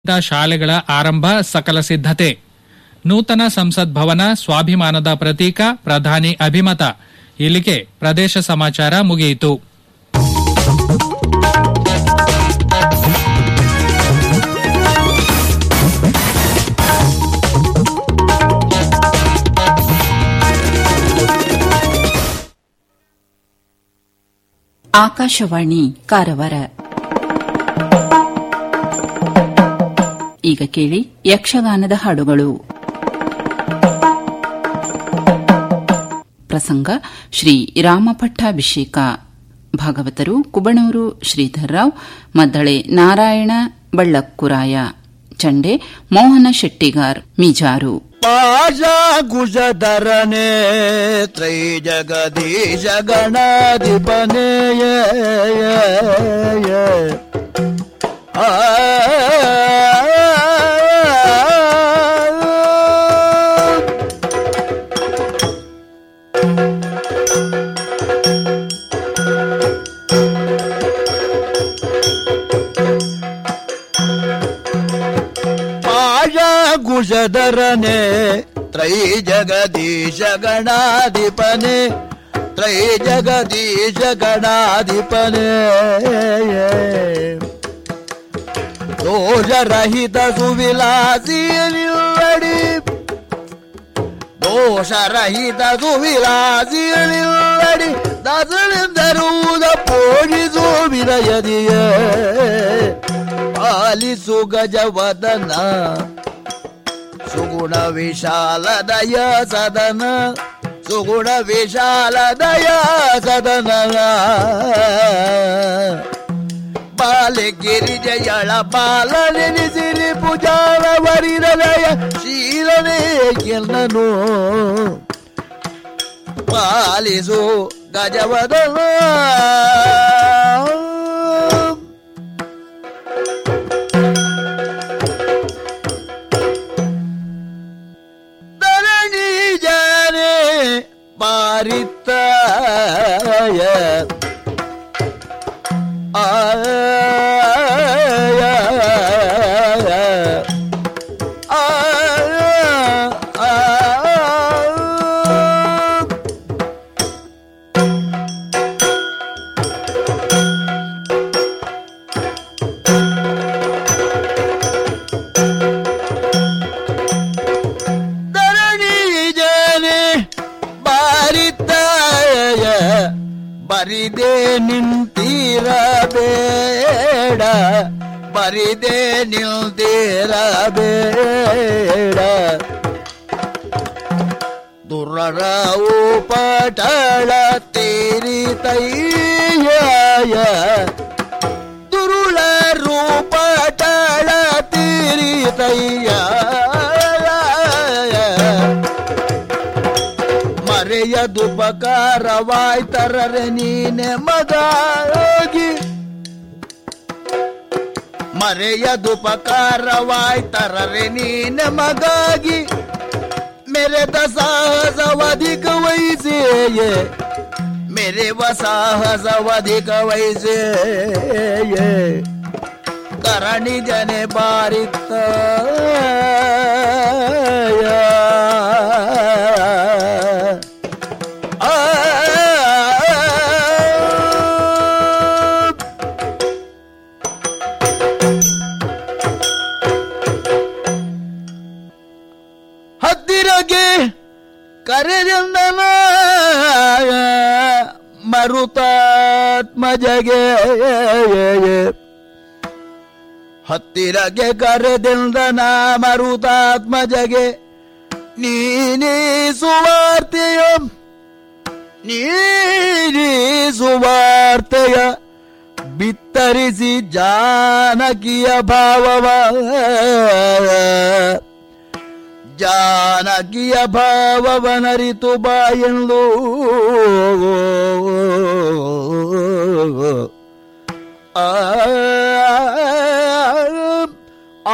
ಶಾಲೆಗಳ ಆರಂಭ ಸಕಲ ಸಿದ್ಧತೆ ನೂತನ ಸಂಸತ್ ಭವನ ಸ್ವಾಭಿಮಾನದ ಪ್ರತೀಕ ಪ್ರಧಾನಿ ಅಭಿಮತ ಇಲ್ಲಿಗೆ ಪ್ರದೇಶ ಸಮಾಚಾರ ಮುಗಿಯಿತು ಆಕಾಶವಾಣಿ ಕಾರವಾರ ಈಗ ಕೇಳಿ ಯಕ್ಷಗಾನದ ಹಾಡುಗಳು ಪ್ರಸಂಗ ಶ್ರೀ ರಾಮಪಟ್ಟಾಭಿಷೇಕ ಭಾಗವತರು ಕುಬಣೂರು ಶ್ರೀಧರ್ರಾವ್ ಮದ್ದಳೆ ನಾರಾಯಣ ಬಳ್ಳಕ್ಕುರಾಯ ಚಂಡೆ ಮೋಹನ ಶೆಟ್ಟಿಗಾರ್ ಮೀಜಾರು ಪಾಶಾಕುಶಧರನೆ ತ್ರೈ ಜಗದೀಶ ಗಣಾಧಿಪನೆ ಪಾಶಾಕುಶಧರನೆ ತ್ರೈ ಜಗದೀಶ ಗಣಾಧಿಪನೆ ತ್ರೈ ಜಗದೀಶ ಗಣಾಧಿಪನೆ ದೋಷರಹಿತ ಸುವಿಲಾಸಿ ನಿಲ್ಲಡಿ ದೋಷರಹಿತ ಸುವಿಲಾಸಿ ನಿಲ್ಲಡಿ ದಸಳಿಂದರುವುದ ಪೋಷಿಸು ವಿನಯದಿಯ ಪಾಲಿಸು ಗಜವದನ ಸುಗುಣ ವಿಶಾಲದಯ ಸದನ ಸುಗುಣ ವಿಶಾಲದಯ ಸದನ ಬಾಲೆ ಗಿರಿಜಯಳ ಬಾಲ ನೆನೆಸಿರಿ ಪೂಜಾರ ವರಿರಲಯ ಶೀಲನೇ ಎನ್ನನು ಪಾಲಿಸು ಗಜವದನ ಧರಣಿ ಜಾನೆ ಪಾರಿತಾಯ ಧರಣಿ ಜಾನೆ ಬಾರಿತಾಯ ಬರಿದೆ ನಿಂತಿರಬೇಡ ಬರಿದೆ ನಿಲ್ದಿರಬೇಡ ದುರ್ರವು ಪಟಳ ತೀರಿತಯ್ಯ ದುರುಳ ರೂಪಟಳ ತೀರಿತಯ್ಯ ಮರೆಯದುಪಕಾರವಾಯ್ತರರೆ ನೀನೆ ಮಗಾಗಿ ಮರೆಯದುಪಕಾರವಾಯ್ತರರೆ ನೀನೆ ಮಗಾಗಿ ಮೆರೆದ ಸಾಹಸವಧಿಕ ವಹಿಸೇಯೇ ಮೆರೆವ ಸಾಹಸವಧಿಕ ವಹಿಸೇಯೇ ಕರಣಿ ಜನೆ ಬಾರಿತ್ತ ಹತ್ತಿರಗೆ ಕರೆದಂದನ ಮರುತಾತ್ಮಜಗೆ ಹತ್ತಿರಗೆ ಕರೆದಿಂದನ ಮರುತಾತ್ಮಜಗೆ ನೀನೇ ಸುವಾರ್ತೆಯ ನೀನೇ ಸುವಾರ್ತೆಯ ಬಿತ್ತರಿಸಿ ಜಾನಕಿಯ ಭಾವವ ಜಾನಕಿಯ ಭಾವವನರಿತು ಬಾಯೆಂದು ಆ ಆ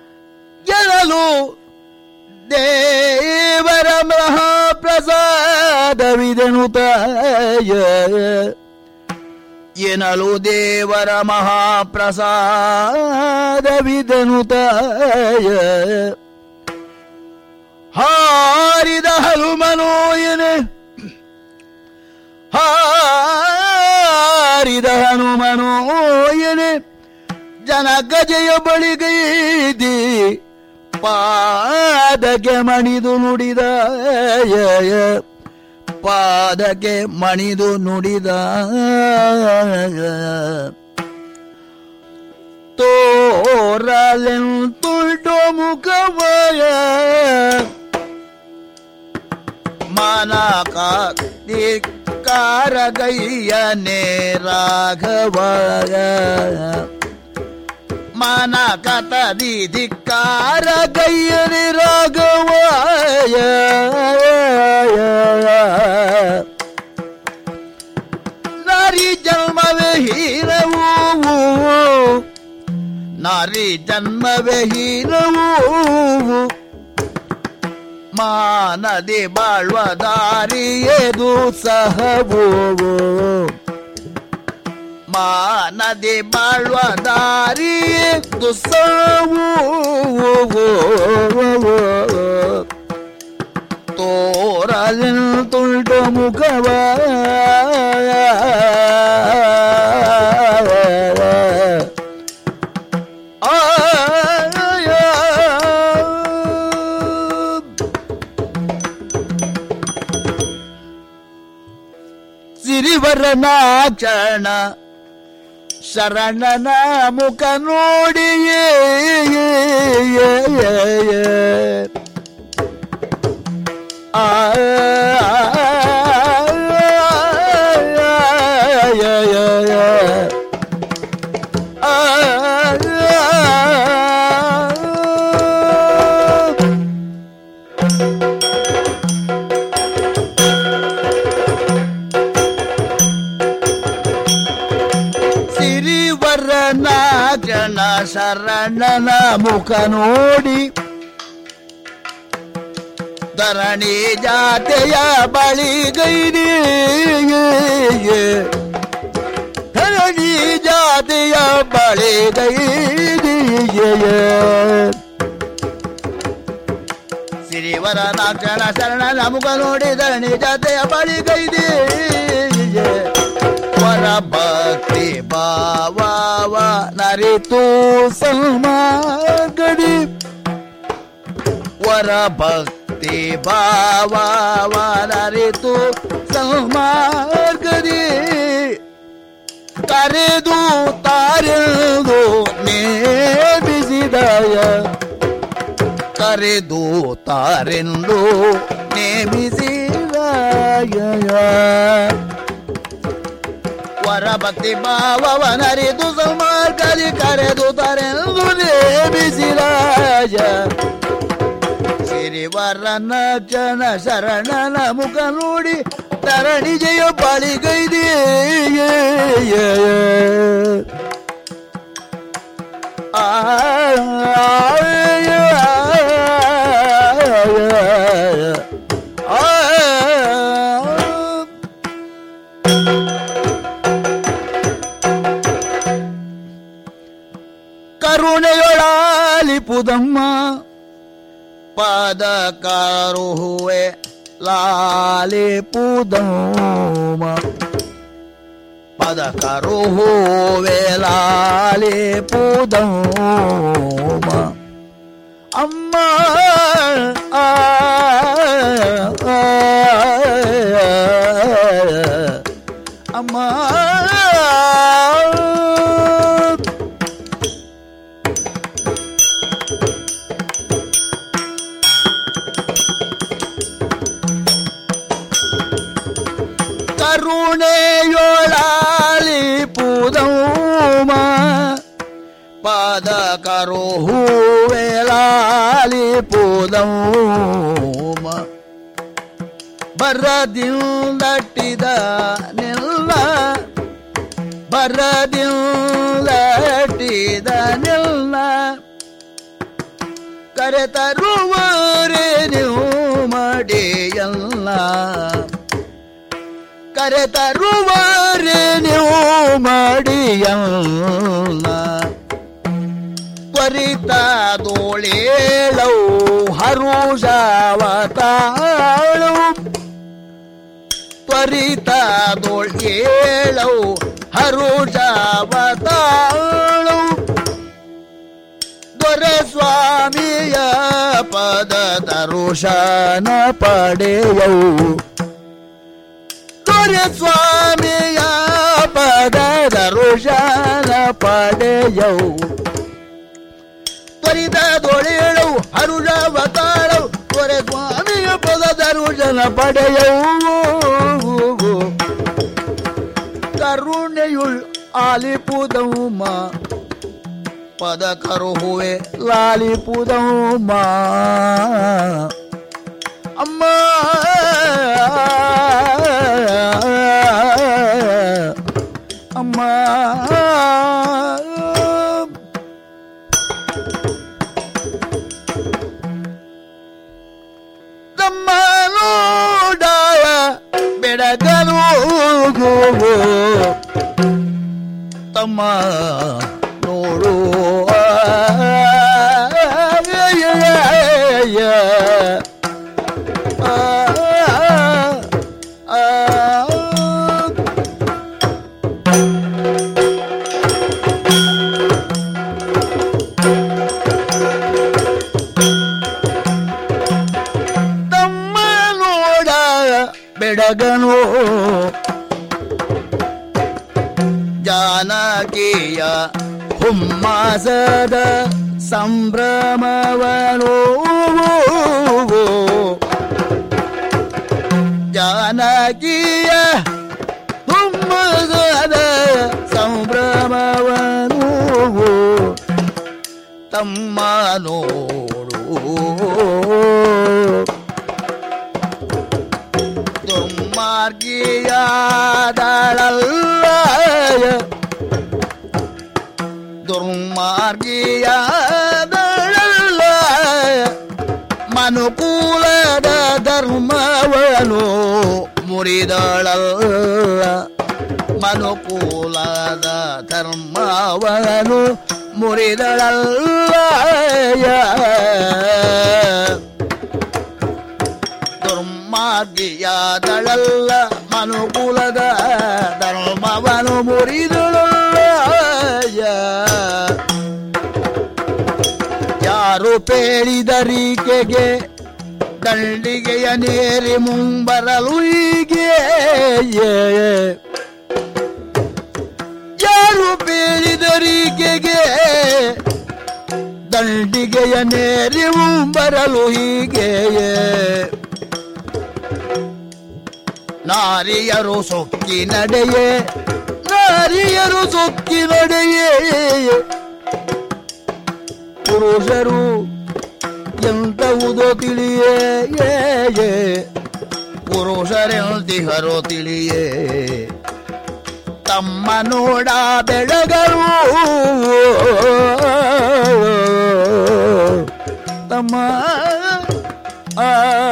ಗೆಲ್ಲಲು ದೇವರ ಮಹಾಪ್ರಸಾದ ಪ್ರಸಾದವಿದೆನುತಾಯ ಎನಲು ದೇವರ ಮಹಾಪ್ರಸಾದವಿದೆನುತಾಯ ಹಾರಿದ ಹನುಮನೋ ಎನೆ ಹಾರಿದ ಹನುಮನೋ ಎನೆ ಜನಕ ಜಯ ಬಳಿಗೈದಿ ಪಾದಕ್ಕೆ ಮಣಿದು ನುಡಿದ ಪಾದಕ್ಕೆ ಮಣಿದು ನುಡಿದ ತೋರಲೆಂತುಲ್ಟು ಮುಖವಯ ಮನಕ ದಿಕ್ಕಾರಗಯ್ಯನೇ ರಾಘವಯ ಮನ ಕತದಿ ಧಿಕ್ಕಾರ ಗಯ್ಯನಿ ರಾಘವಯ ನಾರಿ ಜನ್ಮವೇ ಹೀನವು ನಾರಿ ಜನ್ಮವೇ ಹೀನವು ಮಾನದಿ ಬಾಳ್ವ ದಾರಿಯೇದು ಸಹವು ಮಾನದಿ ಬಾಳ್ವ ದಾರಿ ದುಸ್ಸವು ತೋರಲಿನ ತುಳ್ಟ ಮುಖವ ಸಿರಿವರನಾಚಣ ಶರಣನ ಮುಖ ನೋಡಿಯೇ ಆ ಸಿರಿವರನ ಜನ ಶರಣನ ಮುಖ ನೋಡಿ ಧರಣಿ ಜಾತೆಯ ಬಳಿಗೈರಿ ಧರಣಿ ಜಾತೆಯ ಬಳಿಗೈರಿ ಸಿರಿವರನ ಜನ ಶರಣನ ಮುಖ ನೋಡಿ ಧರಣಿ ಜಾತೆಯ ಬಳಿಗೈದಿ ವರ ಭಕ್ತಿ ಭಾವ ನರಿತು ಸಲ್ಮಾಗಡಿ ವರ ಭಕ್ತಿ ಭಾವ ನರಿತು ಸಲ್ಮಾರ್ಗದಿ ಕರೆದು ತಾರೆದು ನೇಮಿಸಿದಯ ಕರೆದು ತಾರೆಂದು ನೇಮಿಸಿದಯ ವರ ಭಕ್ತಿ ಭಾವವನರಿದು ಸಮಾರ್ಗದಿ ಕರೆದು ತರೆಂದು ನೇಮಿಸಿರಾಜ ಸಿರಿವರನ ಜನ ಶರಣನ ಮುಖ ನೋಡಿ ತರಣಿ ಜಯ ಬಳಿಗೈದಿ ಆ ಕರುಣೆಯೊಳಾಲಿಪುದಮ್ಮ ಪದ ಕರುಹುವೆ ಲಾಲಿಪುದಮ್ಮ ಪದ ಕರುಹುವೆ ಲಾಲಿಪುದಮ್ಮ ಅಮ್ಮ ಆ, ಆ, ಅಮ್ಮ ಕರುಣೆಯೊಳಾಲಿ ಪುದೌಮ ಪದ ಕರು ಹೂವೆಲಾಲಿ ಪುದೌಮ ಬರದಿಂದಟ್ಟಿದ ನಿಲ್ಲ ಬರದಿಂದಟ್ಟಿದ ನಿಲ್ಲ ಕರೆತರುವರೆ ನೀವು ಮಾಡಿಯಲ್ಲ ಕರೆ ತರುವರೆ ನೀವು ಮಾಡಿಯಲ್ಲ ತ್ವರಿತ ದೋಳೇಳವು ಹರುಷಾವತಾಳು ತ್ವರಿತ ದೋಳೇಳವು ಹರುಷಾವತಾಳು ದೊರೆಸ್ವಾಮಿಯ ಪದ ದರುಶನ ಪಡೆಯವು ದೊರೆಸ್ವಾಮಿಯ ಪದ ದರುಶನ ಪಡೆಯವು ತ್ವರಿತ ದೊಳೆಯಳವು ಹರುಷಾವತಾಳವು ದೊರೆಸ್ವಾಮಿಯ ಪದ ದರುಶನ ಪಡೆಯವು ಕರುಣೆಯುಳ್ ಆಲಿಪುದೌಮ ಪದ ಕರುಹುವೆ ಲಾಲಿಪುದೌಮ ಅಮ್ಮ ಅಮ್ಮ ತಮ್ಮ ನೋಡಾಯ ಬೆಳಗನು ತಮ್ಮ ನೋಡು ತಮ್ಮ ನೋಡ ಬೆಡಗನು ಜಾನಕಿಯ ಹುಮ್ಮಾಸದ ಸಂಭ್ರಮವನು ಜಾನಕಿಯ ಹುಮ್ಮಸದ ಸಂಭ್ರಮವನು ತಮ್ಮ ನೋಡು ದುರ್ಮಾರ್ಗಿಯಾದಳಲ್ಲ ದುರ್ಮಾರ್ಗಿಯಾದಳಲ್ಲ ಮನುಕೂಲದ ಧರ್ಮವನು ಮುರಿದಳಲ್ಲ ಮನುಕೂಲದ ಧರ್ಮವನು ಮುರಿದಳಲ್ಲ ದುರ್ಮಾರ್ಗಿಯಾದಳಲ್ಲ ಮನುಕುಲದ ಧರ್ಮವನು ಮುರಿದಳಲ್ಲ ಯಾರು ಪೇಳಿದರಿಕೆಗೆ ದಂಡಿಗೆಯ ನೇರಿ ಮುಂಬರಲು ಹೀಗೆ ಯಾರು ಪೇಳಿದರಿಕೆಗೆ ದಂಡಿಗೆಯ ನೇರಿ ಮುಂಬರಲು ಹೀಗೆ ನಾರಿಯರು ಸೊಕ್ಕಿ ನಡೆಯೇ ನಾರಿಯರು ಸೊಕ್ಕಿ ನಡೆಯೇ ಪುರುಷರು ಎಂತವುದೋ ತಿಳಿಯೇ ಏ, ಏ. ಪುರುಷರೆಂತಿಹರೋ ತಿಳಿಯೇ ತಮ್ಮ ನೋಡ ಬೆಳಗರು ತಮ್ಮ ಆ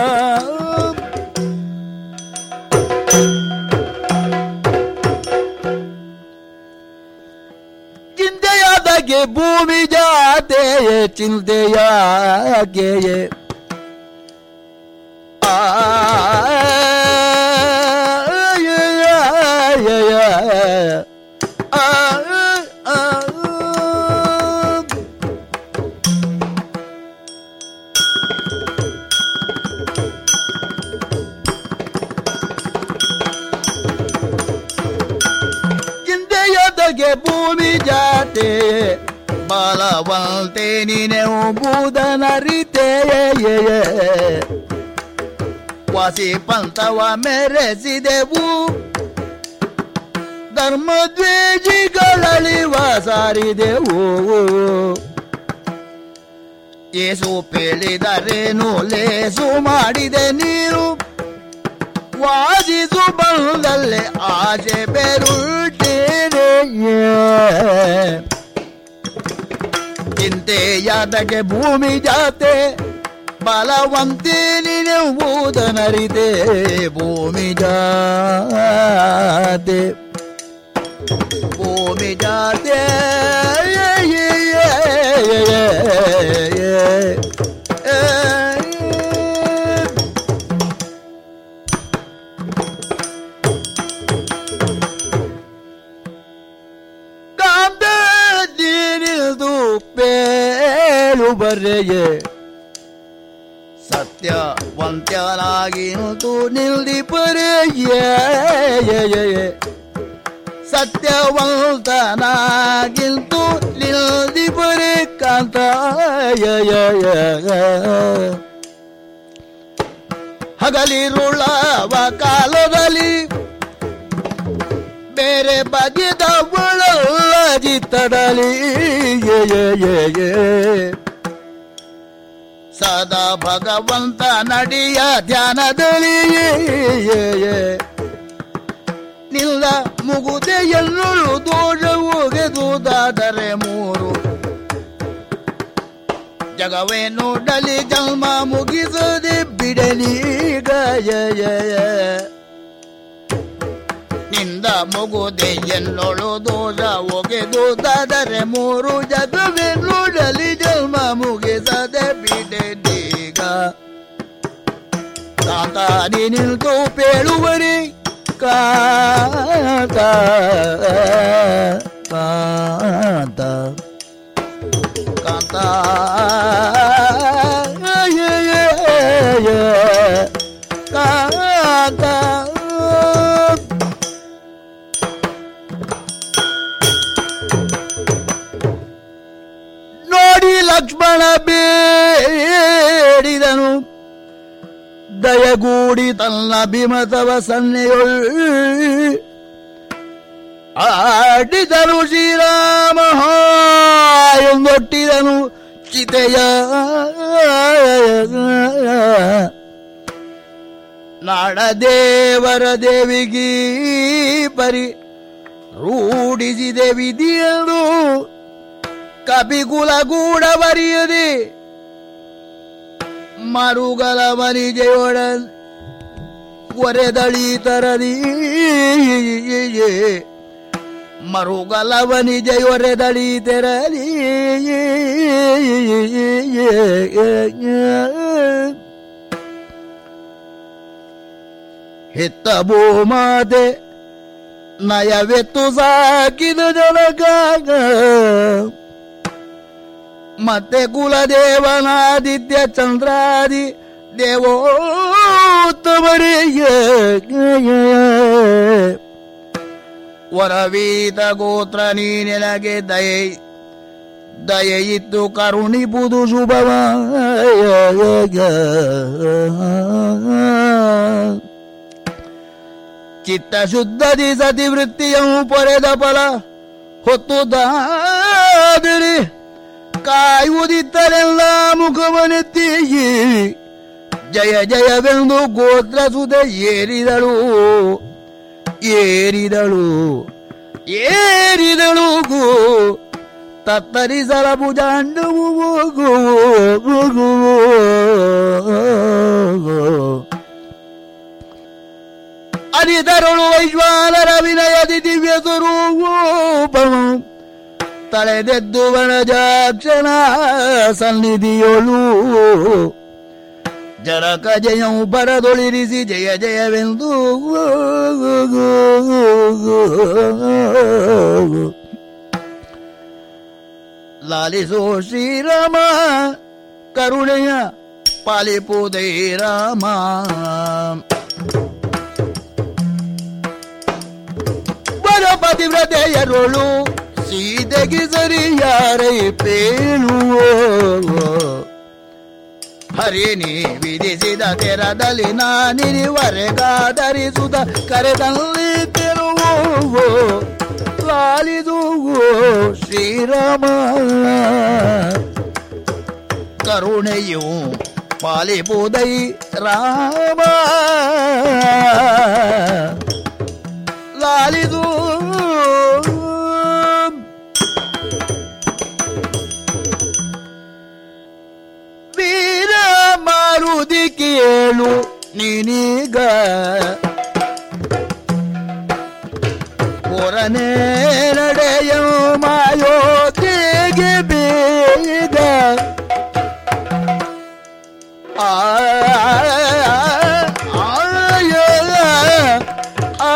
ಚಿಂತೆಯಾದಾಗೆ ಭೂಮಿ ಜಾತೆಯೇ ಚಿಂತೆಯಾಗೆಯೇ ಆ ಚಿಂತೆಯೊದಗೆ ಭೂಮಿ ಜಾತೆ ಬಲವಂತೆ ನೀನೆಂಬುದನರಿತೆಯೇ ವಾಸಿ ಪಂಥವ ಮೆರೆಸಿದೆವು ಧರ್ಮದ್ವೇಜಿಗಳಲ್ಲಿ ವಾಸಾರಿದೆವು ಏಸು ಪೇಳಿದರೇನು ಲೇಸು ಮಾಡಿದೆ ನೀರು ವಾದಿಸು ಬಂದಲ್ಲೇ ಆಸೆ ಬೆರುಳ್ತೇನೆ ಚಿಂತೆಯಾದಗೆ ಭೂಮಿ ಜಾತೆ ಬಲವಂತಿ ನಿನೆಂಬುದನರಿತೆ ಭೂಮಿ ಜಾತೆ ಭೂಮಿ ಜಾತೆ ಕಾಂದಿನಿದು ಪೇಳು ಬರೆಯೇ ಸತ್ಯವಂತ್ಯನಾಗಿ ನಿಂತು ನಿಲ್ದಿ ಪರೆಯೇ ಸತ್ಯವಂತನಾಗಿಂತು ನಿಲ್ದಿ ಪರೆ ಕಾಂತ ಹಗಲಿರುಳವ ಕಾಲದಲ್ಲಿ ಬೇರೆ ಬಗೆದ ಜಿತ್ತಡಲಿ ಸದಾ ಭಗವಂತ ನಡಿಯ ಧ್ಯಾನದಲ್ಲಿ ನಿಲ್ಲ ಮುಗುದೆ ಎಲ್ಲರೂ ದೋಷ ಹೋಗೆದುದಾದರೆ ಮೂರು ಜಗವೇ ನೋಡಲಿ ಜನ್ಮ ಮುಗಿಸದೆ ಬಿಡಲಿ ಗಯ ನಿಂದ ಮುಗುದೆ ಎನ್ನೋಳು ದೋಷ ಒಗೆದುದಾದರೆ ಮೂರು ಜಗವೇ ನೋಡಲಿ ಜನ್ಮ ಮುಗಿಸದೆ ಬಿಡಲೀಗ ಕಾಂತ ನೀ ನಿಲ್ತು ಪೇಳುವರಿ ಕಾಂತ ಕಾಂತ ಕಾಂತ ಕಾಂತ ನೋಡಿ ಲಕ್ಷ್ಮಣ ಬೇಡಿದನು ದಯಗೂಡಿ ತನ್ನ ಭೀಮತವ ಸನ್ನೆಯೊಳ್ ಆಡಿದನು ಶ್ರೀರಾಮ ಎಂದೊಟ್ಟಿದನು ಚಿತೆಯ ನಾಡ ದೇವರ ದೇವಿಗೀ ಪರಿ ರೂಢಿಸಿದೆ ವಿಧಿಯನು ಕಪಿಕುಲ ಗೂಢ ಬರೆಯದೆ ಮರುಗಲ ಮರಿಜೆಯೊಡ ಒರೆದಳಿ ತರದಿ ಮರುಗಲ ವನಿಜೆಯೊರೆದಳಿ ತೆರಲಿ ಹೆತ್ತ ಭೂಮಾತೆ ನಯವೆತ್ತು ಸಾಕಿದ ಜನಗಾಗ ಮತ್ತೆ ಕುಲದೇವನಾದಿತ್ಯ ಚಂದ್ರಾದಿ ದೇವೋತ್ತಮರಿಗೆ ವರವೀತ ಗೋತ್ರ ನೀನೆನಗೆ ದಯೆ ದಯೆ ಇತ್ತು ಕರುಣಿಬುದು ಶುಭವ ಚಿತ್ತ ಶುದ್ಧದಿ ಸತಿ ವೃತ್ತಿಯವು ಪೊರೆದ ಫಲ ಹೊತ್ತು ದಾದಿರಿ ಕಾಯುವುದಿತ್ತರೆಲ್ಲ ಮುಖವನೆತ್ತಿ ಜಯ ಜಯವೆಂದು ಗೋತ್ರ ಸುದ ಏರಿದಳು ಏರಿದಳು ಏರಿದಳು ಗೋ ತತ್ತರಿಸಲ ಭುಜಾಂಡವು ಅರಿತರುಳು ವೈಶ್ವಾನರ ವಿನಯದಿ ದಿವ್ಯ ಸ್ವರೂಪವು ತಳೆದೆದ್ದು ವನಜಾಕ್ಷಣ ಸನ್ನಿಧಿಯೊಳು ಜರಕ ಜಯವು ಬರದೊಳಿರಿಸಿ ಜಯ ಜಯವೆಂದು ಲಾಲಿಸೋ ಶ್ರೀರಾಮ ಕರುಣೆಯ ಪಾಲಿಪುದೈ ರಾಮ ಬರ ಪತಿವ್ರತೆಯರುಳು ಸೀತೆಗೆ ಸರಿಯಾರೈ ಪೇಳುವೋ ಹರಿ ನೀ ವಿಧಿಸಿದ ತೆರದಲ್ಲಿ ನಾನಿವರೆಗಾದರಿಸುತ್ತ ಕರೆದಲ್ಲಿ ತೆರುವೋ ಲಾಲಿದುವೋ ಶ್ರೀರಾಮ ಕರುಣೆಯು ಪಾಲಿಪುದೈ ರಾಮ ಲಾಲಿದು ವೀರಮ ಬೋರನೆ ನಡೆಯೋ ಮಾಯೋತಿಗೆ ಬೇಗ ಆ ಆಯ ಆ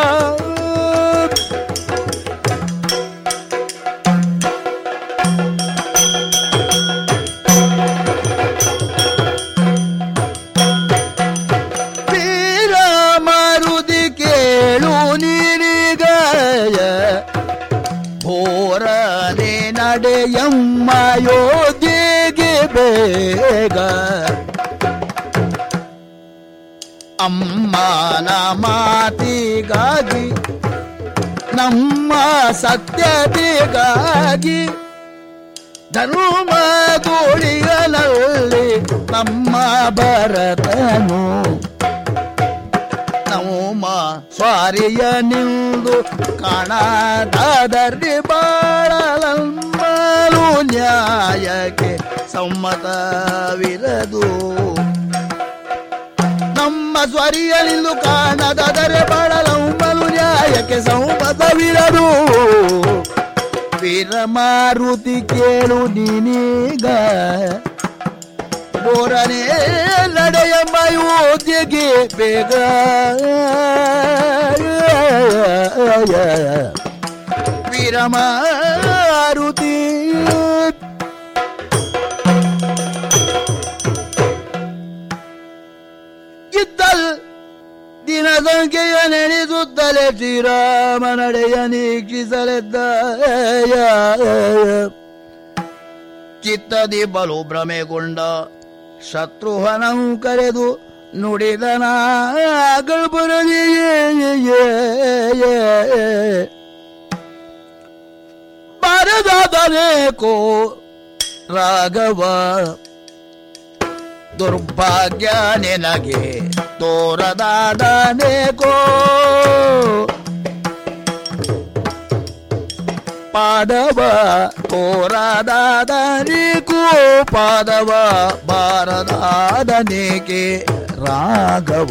ವೀರ ಮಾರುತಿ ಕೇಳು ನೀರಿಗಾಯ ಹೋರನೆ ನಡೆಯಮ್ಮ ಯೋಧಿಗೆ ಬೇಗ ಅಮ್ಮನ ಮಾತಿಗಾಗಿ ನಮ್ಮ ಸತ್ಯತೆಗಾಗಿ ಧರ್ಮ ಗೋಳಿಗಳಲ್ಲಿ ನಮ್ಮ ಭರತನು ನಮ್ಮ ಸ್ವಾರಿಯ ನಿಂದು ಕಾಣದಾದರಿ ಬಾಳಲಂಬಲು ನ್ಯಾಯಕ್ಕೆ ಸಮ್ಮತವಿರದು ನಮ್ಮ ಸ್ವರಿಯಲಿಂದು ಕಾಣದಾದರೆ ಬಾಳಲಂಬಲು ನ್ಯಾಯಕ್ಕೆ ಸಮ್ಮತವಿರದು ವೀರಮಾರುತಿ ಕೇಳು ನೀನೀಗ ಬೋರನೆ ನಡೆಯಮ್ಮ ಯೋಧ್ಯೆಗೆ ಬೇಗ ವೀರಮಾರುತಿ ಇದ್ದಲ್ ದಿನ ಸಂಖ್ಯೆಯ ನೆನೆಸುತ್ತಲೇ ಶ್ರೀರಾಮ ನಡೆಯ ನೀಕ್ಷಿಸಲೆದ್ದ ಚಿತ್ತದಿ ಬಲು ಭ್ರಮೆಗೊಂಡ ಶತ್ರುಹನಂ ಕರೆದು ನುಡಿದನ ಬರದಾದನೇಕೋ ರಾಘವ ದುರ್ಭಾಗ್ಯ ನಿನಗೆ ತೋರದಾದನೇಕೋ ಪಾದವ ತೋರದಾದನಿಗೂ ಪಾದವ ಬಾರದಾದನಿಗೆ ರಾಘವ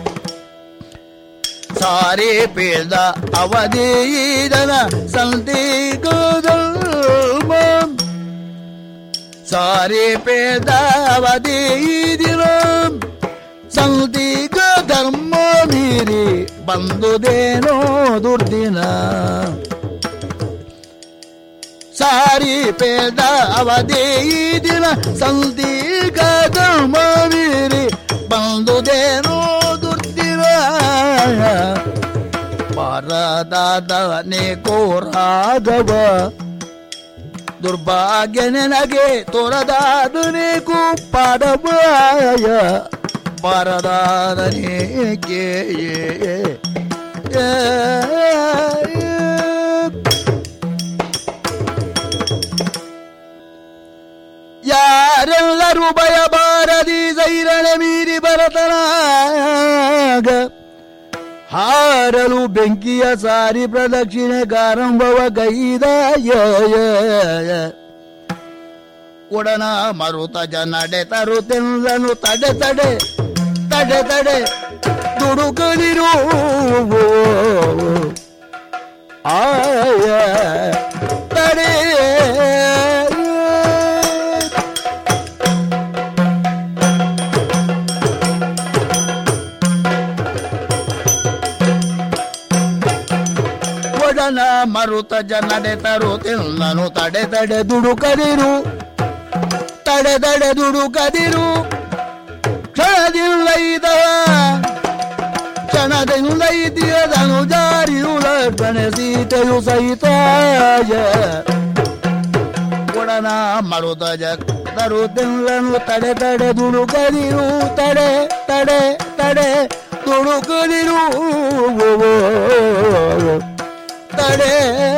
ಸಾರಿ ಪೀಳ್ದ ಅವಧೀದನ ಸಂದಿಗದ ಸಾರಿ ಪೇದ ಅವಧೀದಿನ ಸಂದಿಗ ಧರ್ಮ ಮೀರಿ ಬಂದುದೇನೋ ದುರ್ದಿನ ಸಾರಿ ಪೇದ ಅವಧಿ ದಿನ ಸಂದಿಗ ಧರ್ಮ ಮೀರಿ ಬಂದುದೇನೋ ದುರ್ದಿನ ಪರದಾದನೆ ಕೋರಾಗವ ದುರ್ಭಾಗ್ಯ ನನಗೆ ತೋರದಾದನೆ ಪಾದವಾಯ ಪರದಾದನೆ ಕೇ ಯಾರೆಲ್ಲರೂ ಭಯಬಾರದಿ ಸೈರಣ ಮೀರಿ ಬರತನಾಗ ಹಾರಲು ಬೆಂಕಿಯ ಸಾರಿ ಪ್ರದಕ್ಷಿಣೆ ಗಾರಂಭವ ಗೈದ ಕೊಡನ ಮರುತ ಜನಡೆ ತರುತ್ತೆಂದನು ತಡೆ ತಡೆ ತಡೆ ತಡೆ ದುಡುಕದಿರು ಆಯ ತಡೆ ಒಡನ ಮರುತ ಜನಡೆ ತರುತ್ತಿಲ್ಲನು ತಡೆ ತಡೆ ದುಡುಕದಿರು ತಡೆ ತಡೆ ದುಡುಕದಿರು ಕ್ಷಣದಿಂದ ಇದ್ದವ ಕ್ಷಣದಿಂದ ಇದ್ದಿಯದನು ಜಾರಿಯು ಲಕ್ಷಣೆ ಸೀತೆಯು ಸಹಿತಾಯ ಒಡನ ಮರುತ ಜ ತರುತ್ತಿಲ್ಲನು ತಡೆ ತಡೆ ದುಡುಕದಿರು ತಡೆ ತಡೆ ತಡೆ ದುಡುಕದಿರು ತಡೆ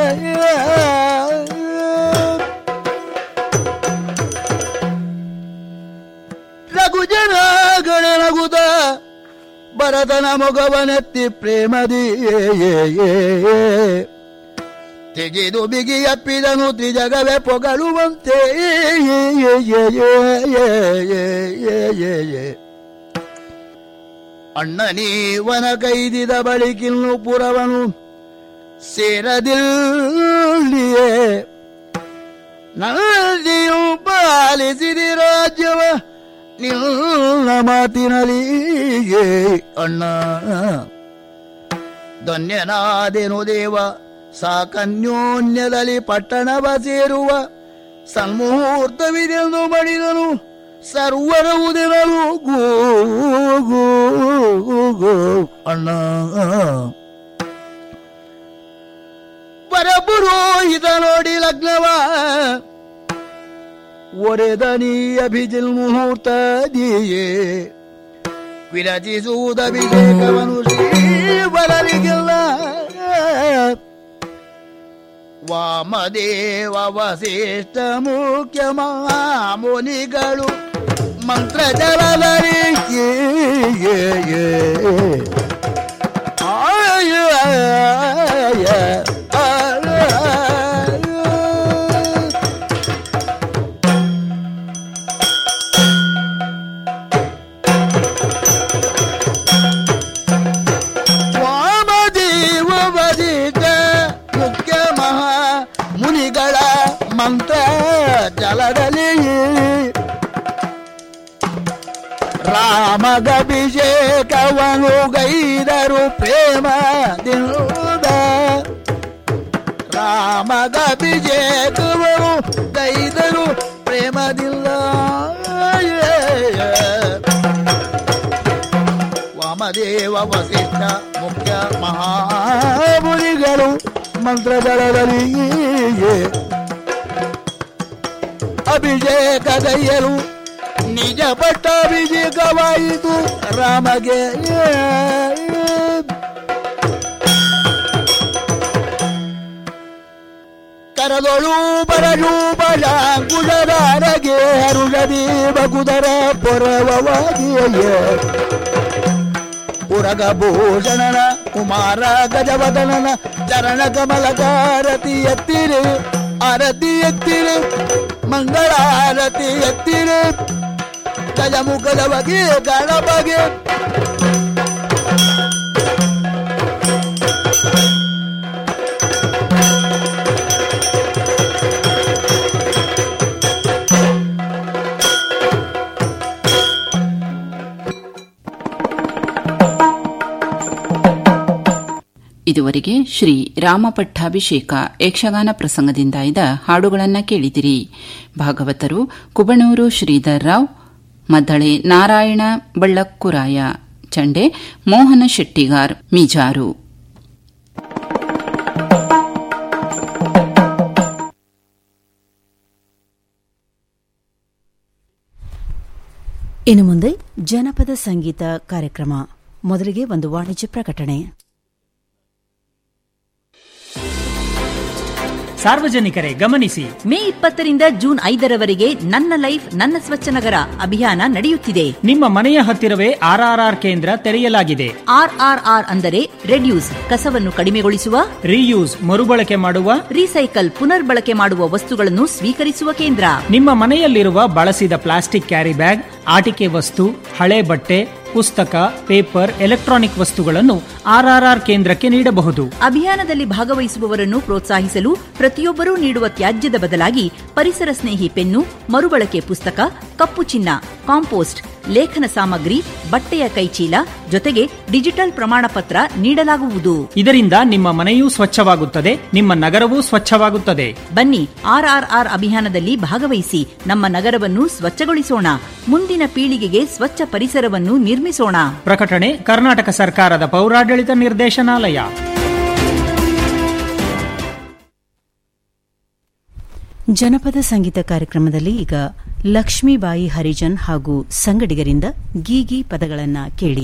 ರಘು ಜನಗಳ ನಗುದ ಭರತನ ಮೊಗವನೆತ್ತಿ ಪ್ರೇಮದಿ ತೆಗೆದು ಬಿಗಿ ಅಪ್ಪಿದನು ತ್ರಿಜಗವೇ ಪೊಗಳುವಂತೆ ಅಣ್ಣ ನೀವನ ಕೈದಿದ ಬಳಿಕಿನ್ನು ಪುರವನು ಸೇರದಿಲ್ಲಿಯೇ ನಂದಿಯು ಪಾಲಿಸಿದಿ ರಾಜ್ಯವ ನಿನ್ನ ಮಾತಿನಲ್ಲಿಯೇ ಅಣ್ಣ ಧನ್ಯನಾದೆನು ದೇವ ಸಾಕನ್ಯೋನ್ಯದಲ್ಲಿ ಪಟ್ಟಣವ ಸೇರುವ ಸನ್ಮುಹೂರ್ತವಿದೆಂದು ಮಡಿದನು ಸರ್ವರ ಉದಿರಲು ಗೋ ಗೋ ಗೋ ಅಣ್ಣ ಪರಪುರೋಹಿತ ನೋಡಿ ಲಗ್ನವ ಒರೆದ ನೀ ಅಭಿಜಿಲ್ ಮುಹೂರ್ತ ದಿಯೇ ವಿರಚಿಸುವುದ ವಿವೇಕವನು ಶ್ರೀವರರಿಗಿಲ್ಲ ವಾಮದೇವ ವಸಿಷ್ಠ ಮುಖ್ಯ ಮುನಿಗಳು ಮಂತ್ರ ಜಲಧರಿ ವಾಮದೇವ ವಸಿಷ್ಠ ಮುಖ್ಯ ಮಹಾ ಮುನಿಗಳ ಮಂತ್ರ ಜಲದಲ್ಲಿ ರಾಮಗಭಿಷೇಕವನು ಗೈದರು ಪ್ರೇಮದಿಂದ ರಾಮಗಭಿಷೇಕವನು ಗೈದರು ಪ್ರೇಮದಿಂದ ವಾಮದೇವ ವಸಿಷ್ಠ ಮುಖ್ಯ ಮಹಾಮುನಿಗಳು ಮಂತ್ರದಳದಲ್ಲಿ ಅಭಿಷೇಕ ಗೈಯರು ನಿಜ ಪಟ್ಟಾಭಿಷೇಕವಾಯಿತು ರಾಮಗೆ ಕರದೊಳು ಬರರೂಪ ಕುಡದಾರಗೆ ಹರುಷದಿ ಬಗುದರ ಪೊರವವಾಗಿಯೇ ಉರಗ ಭೂಷಣನ ಕುಮಾರ ಗಜವದನನ ಚರಣ ಕಮಲಕಾರತಿ ಎತ್ತಿರಿ ಆರತಿ ಎತ್ತಿರಿ ಮಂಗಳಾರತಿ ಎತ್ತಿರಿ ಗಜಮುಖದ ಬಗೆ ಗಣಬಗೆ ಇದುವರೆಗೆ ಶ್ರೀ ರಾಮಪಟ್ಟಾಭಿಷೇಕ ಯಕ್ಷಗಾನ ಪ್ರಸಂಗದಿಂದಾಯ್ದ ಹಾಡುಗಳನ್ನ ಕೇಳಿದಿರಿ ಭಾಗವತರು ಕುಬಣೂರು ಶ್ರೀಧರ್ ರಾವ್ ಮದ್ದಳೆ ನಾರಾಯಣ ಬಳ್ಳಕ್ಕುರಾಯ ಚಂಡೆ ಮೋಹನ ಶೆಟ್ಟಿಗಾರ್ ಮೀಜಾರು ಇನ್ನು ಮುಂದೆ ಜನಪದ ಸಂಗೀತ ಕಾರ್ಯಕ್ರಮ ಮೊದಲಿಗೆ ಒಂದು ವಾಣಿಜ್ಯ ಪ್ರಕಟಣೆ ಸಾರ್ವಜನಿಕರೇ ಗಮನಿಸಿ ಮೇ ಇಪ್ಪತ್ತರಿಂದ ಜೂನ್ ಐದರವರೆಗೆ ನನ್ನ ಲೈಫ್ ನನ್ನ ಸ್ವಚ್ಛ ನಗರ ಅಭಿಯಾನ ನಡೆಯುತ್ತಿದೆ ನಿಮ್ಮ ಮನೆಯ ಹತ್ತಿರವೇ ಆರ್ಆರ್ಆರ್ ಕೇಂದ್ರ ತೆರೆಯಲಾಗಿದೆ ಆರ್ಆರ್ಆರ್ ಅಂದರೆ ರೆಡ್ಯೂಸ್ ಕಸವನ್ನು ಕಡಿಮೆಗೊಳಿಸುವ ರೀಯೂಸ್ ಮರುಬಳಕೆ ಮಾಡುವ ರೀಸೈಕಲ್ ಪುನರ್ಬಳಕೆ ಮಾಡುವ ವಸ್ತುಗಳನ್ನು ಸ್ವೀಕರಿಸುವ ಕೇಂದ್ರ ನಿಮ್ಮ ಮನೆಯಲ್ಲಿರುವ ಬಳಸಿದ ಪ್ಲಾಸ್ಟಿಕ್ ಕ್ಯಾರಿ ಬ್ಯಾಗ್ ಆಟಿಕೆ ವಸ್ತು ಹಳೆ ಬಟ್ಟೆ ಪುಸ್ತಕ ಪೇಪರ್ ಎಲೆಕ್ಟ್ರಾನಿಕ್ ವಸ್ತುಗಳನ್ನು ಆರ್ಆರ್ಆರ್ ಕೇಂದ್ರಕ್ಕೆ ನೀಡಬಹುದು ಅಭಿಯಾನದಲ್ಲಿ ಭಾಗವಹಿಸುವವರನ್ನು ಪ್ರೋತ್ಸಾಹಿಸಲು ಪ್ರತಿಯೊಬ್ಬರೂ ನೀಡುವ ತ್ಯಾಜ್ಯದ ಬದಲಾಗಿ ಪರಿಸರ ಸ್ನೇಹಿ ಪೆನ್ನು ಮರುಬಳಕೆ ಪುಸ್ತಕ ಕಪ್ಪು ಚಿನ್ನ ಕಾಂಪೋಸ್ಟ್ ಲೇಖನ ಸಾಮಗ್ರಿ ಬಟ್ಟೆಯ ಕೈಚೀಲ ಜೊತೆಗೆ ಡಿಜಿಟಲ್ ಪ್ರಮಾಣ ಪತ್ರ ನೀಡಲಾಗುವುದು ಇದರಿಂದ ನಿಮ್ಮ ಮನೆಯೂ ಸ್ವಚ್ಛವಾಗುತ್ತದೆ ನಿಮ್ಮ ನಗರವೂ ಸ್ವಚ್ಛವಾಗುತ್ತದೆ ಬನ್ನಿ ಆರ್ಆರ್ಆರ್ ಅಭಿಯಾನದಲ್ಲಿ ಭಾಗವಹಿಸಿ ನಮ್ಮ ನಗರವನ್ನು ಸ್ವಚ್ಛಗೊಳಿಸೋಣ ಮುಂದಿನ ಪೀಳಿಗೆಗೆ ಸ್ವಚ್ಛ ಪರಿಸರವನ್ನು ನಿರ್ಮಿಸೋಣ ಪ್ರಕಟಣೆ ಕರ್ನಾಟಕ ಸರ್ಕಾರದ ಪೌರಾಡಳಿತ ನಿರ್ದೇಶನಾಲಯ ಜನಪದ ಸಂಗೀತ ಕಾರ್ಯಕ್ರಮದಲ್ಲಿ ಈಗ ಲಕ್ಷ್ಮೀಬಾಯಿ ಹರಿಜನ್ ಹಾಗೂ ಸಂಗಡಿಗರಿಂದ ಗೀಗಿ ಪದಗಳನ್ನ ಕೇಳಿ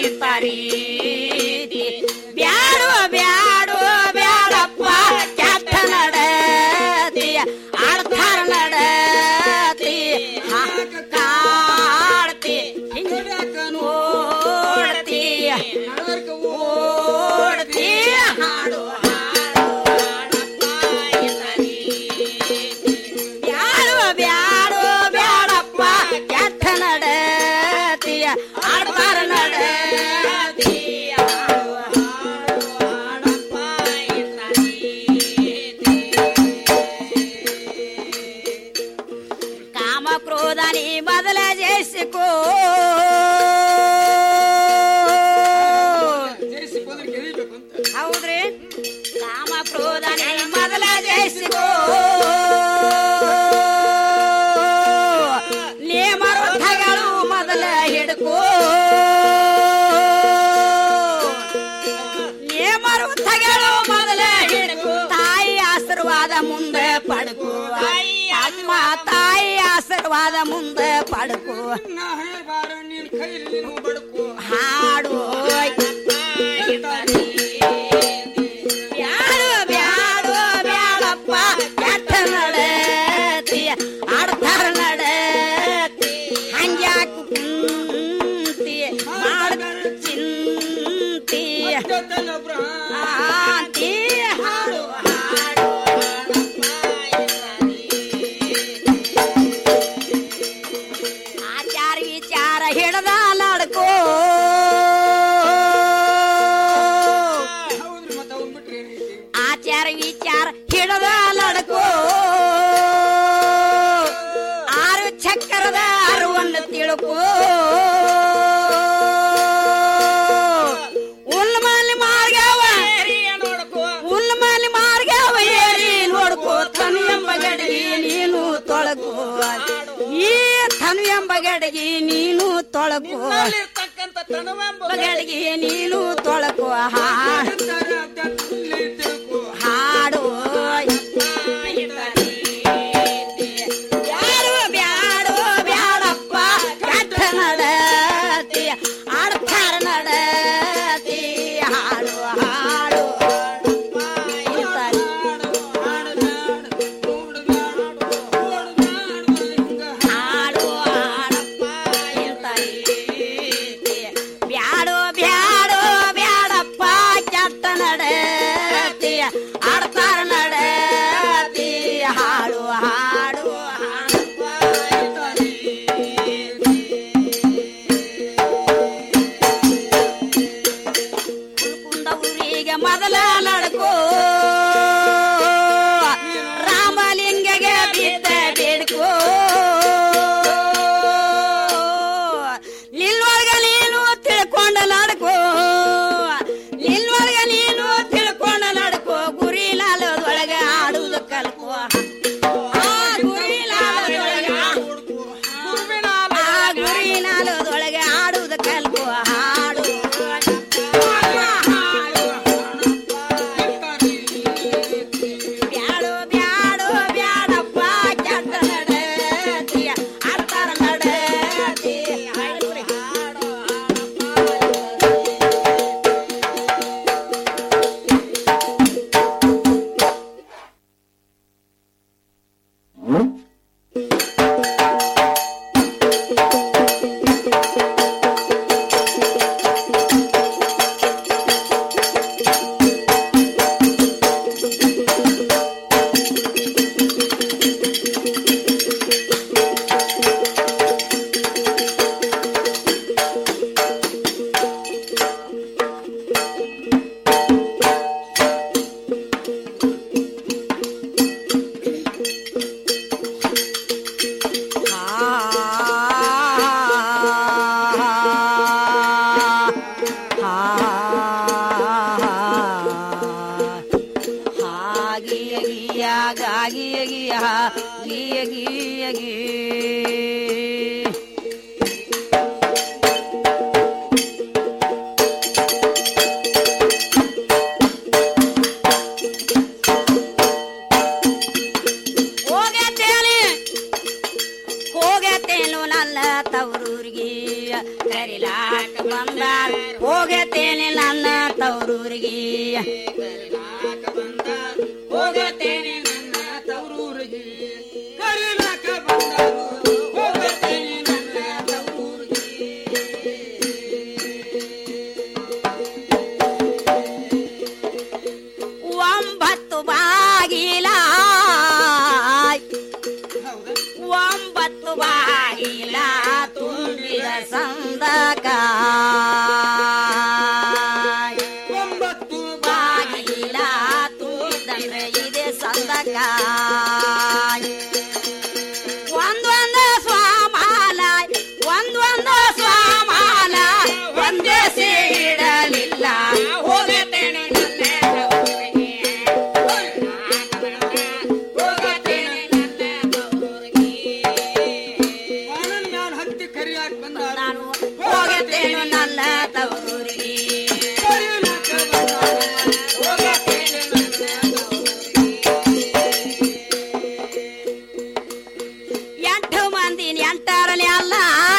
ತರೀತಿ ಬ್ಯಾಡು ಬ್ಯಾಡು ಬ್ಯಾಡಪ್ಪ ಕೆಟ್ಟ ನಡತಿ ಆಡ್ತಾರ ನಡತಿ ಕಾಡ್ತಿ ಹಿಂಗಡಕ ನೋಡ್ತಿ ಓಡ್ತಿ ಹಾಡು ಬ್ಯಾಡು ಬ್ಯಾಡು ಬ್ಯಾಡಪ್ಪ ಕೆಟ್ಟ ನಡತಿ ಆಡ್ತಾರ ನಡತಿ ಕಾಮ ಕ್ರೋಧ ನೀ ಮೊದಲ ಜಯಿಸಿಕೋ ಹೌದ್ರಿ ಕಾಮ ಕ್ರೋಧ ನೀ ಮೊದಲ ಜಯಿಸಿಕೋ ನೇಮರುಥಗಳು ಮೊದಲ ಹಿಡ್ಕೋ ನೇಮರುಥಗಳು ಮೊದಲ ಹಿಡ್ಕೋ ತಾಯಿ ಆಶೀರ್ವಾದ ಮುಂದೆ ಪಡ್ಕೋ ಅಮ್ಮ ತಾಯಿ ಆಶೀರ್ವಾದ ಮುಂದೆ ಪಡ್ಕೋ ಹಾಡು ಬ್ಯಾಡು ಬ್ಯಾಡು ಬ್ಯಾಡಪ್ಪ ಕೆಟ್ಟ ನಡತಿ ಆಡ್ತಾರ ನಡತಿ ಹಂಗ್ಯಾಕು ಕುಂತಿ ಮಾಡ ಚಿಂತಿ ಆಂತಿ ಹಾಡು ಹಾಡು ಆಚಾರ ವಿಚಾರ ಹಿಡ್ದ ನಡ್ಕೋ ಆಚಾರ ವಿಚಾರ ಹಿಡ್ದ ನಡ್ಕೋ ಆರು ಚಕ್ರದ ಅರುವನ್ನು ತಿಳ್ಕೋ ಉಲ್ಮಲಿ ಮಾರ್ಗವ ಉಲ್ಮಲಿ ಮಾರ್ಗವ ಏರಿ ನೋಡ್ಕೋ ತನು ಎಂಬ ಗಡಿಗೆ ನೀನು ತೊಳಗೋ ಈ ತನು ಎಂಬ ಗಡಿಗೆ ನೀನು ತೊಳಗೋ ಗಡಿಗೆ ನೀನು ತೊಳಗೋ ಹಾಡು ಹಾಡು ಬ್ಯಾಡು ಬ್ಯಾಡು ಬ್ಯಾಡಪ್ಪ ಕೆಟ್ಟ ನಡತಿ ಆಡ್ತಾರ ನಡತಿ ಹಾಡು ಹಾಡು ಹಾಡು ಹಾಡಪ್ಪ ಬ್ಯಾಡು ಬ್ಯಾಡು ಬ್ಯಾಡಪ್ಪ ಕೆಟ್ಟ ನಡತಿ ಆಡ್ತಾರ ನಡತಿ ಹಾಡು ಹಾಡು ಕುಂದ ಊರಿಗೆ ಮೊದಲ ನಡ್ಕೋ ರಾಮಲಿಂಗಗೆ ಬಿದ್ದ ಬೇಡ್ಕೋ ನಿಲ್ವರ್ಗ ನೀನು ತಿಳ್ಕೊಂಡ ನಡ್ಕೋ ನಿಲ್ವರ್ಗ ನೀನು ತಿಳ್ಕೊಂಡ ನಡ್ಕೋ ಗುರಿ ಲಾಲದೊಳಗ ಆಡುವುದು ಕಲ್ಕೋ ಆ ಗುರಿ ಲಾಲದೊಳಗ ಆ ಗುರಿ ನಾಲದೊಳಗೆ ಆಡುವುದು ಕಲ್ಕೋ ಹಾಡು ಬ್ಯಾಡು ಬ್ಯಾಡು ಬ್ಯಾಡಪ್ಪ ಕೆಟ್ಟ ನಡತಿ ಆಡ್ತಾರ ನಡತಿ ಹಾಡು ಗಿಯ ಗಿಯ ಗಾಗಿಯ ಗಿಯ ಗಿಯ ಗಿಯ ಗಿ ಹೋಗತ್ತೇನೆ ಹೋಗತ್ತೇನು ನನ್ನ ತವರೂರಿಗೆ ಕರಿಲಾಕ ಬಂದಾರ ಹೋಗತೇನೆ ನನ್ನ ತವರೂರಿಗೆ ಹೋಗತೇನೆ ನನ್ನ ತವರೂರಿಗೆ ಕರಿಲಾಕ ಬಂದರು ಹೋಗತೇನೆ ನನ್ನ ತವರೂರಿಗೆ ಒಂಬತ್ತು ಬಾಗಿಲ ಒಂಬತ್ತು ಬಾಗಿಲ ತುಂಬಿದ ಸಂದಕ ಒಂಬತ್ತು ಬಾಗಿಲ ತುಂಬಿದಂದ್ರೆ ಇದೆ ಸಂದಕ ಒಂದೊಂದು ಸ್ವಾಮಾಲ ಒಂದೊಂದು ಸ್ವಾಮಾಲ ಒಂದೇ ಸೇಡಲಿಲ್ಲ ಹೋಗತೇನೆ ನನ್ನ ತವರಿಗೆ. ಹೋಗತೇನೆ ನನ್ನ ತವರಿಗೆ. ನಾನು ಹೋಗತೇನೆ ನನ್ನ ತವರಿಗೆ ಹೋಗತೇನೆ ಎಂಟು ಮಂದಿ ಎಂಟರನೇ ಅಲ್ಲ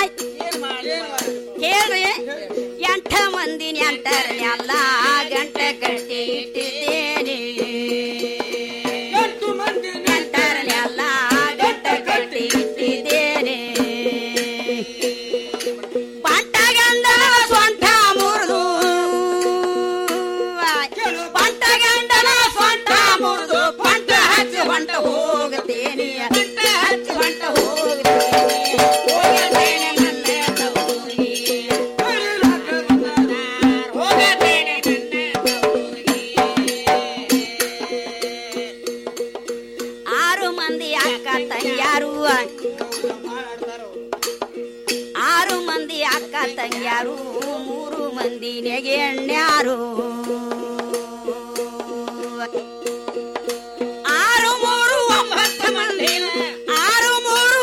ಕೇಳ್ರಿ ಎಂಟು ಮಂದಿ ಎಂಟರನೇ ಅಲ್ಲ ಗಂಟೆ ಕಟ್ಟಿ ಇಟ್ಟಿದ್ದೇನೆ ಎಂಟು ಮಂದಿ ಎಂಟರನೇ ಅಲ್ಲ ಗಂಟೆ ಕಟ್ಟಿ ಇಟ್ಟಿದ್ದೇನೆ ಬಂಟಗಂಡನ ಸೊಂಟ ಮುರಿದು ಬಂಟಗಂಡನ ಸೊಂಟ ಮುರಿದು ಬಂಟ ಹಚ್ಚಿ ಹೊಂಟ ಹೋಗುತ್ತೇನೆ ಬಂಟ ಹಚ್ಚಿ ಹೊಂಟ ಹೋಗುತ್ತೇನೆ ಹೋಗುತ್ತೇನೆ ನನ್ನ ತವರಿಗೆ. ಹೋಗುತ್ತೇನೆ ನನ್ನ ತವರಿಗೆ. ಆರು ಮಂದಿ ಅಕ್ಕ ತಂಗ್ಯಾರು ಆರು ಮಂದಿ ಅಕ್ಕ ತಂಗ್ಯಾರು ಮೂರು ಮಂದಿ ನೆಗೆಣ್ಯಾರು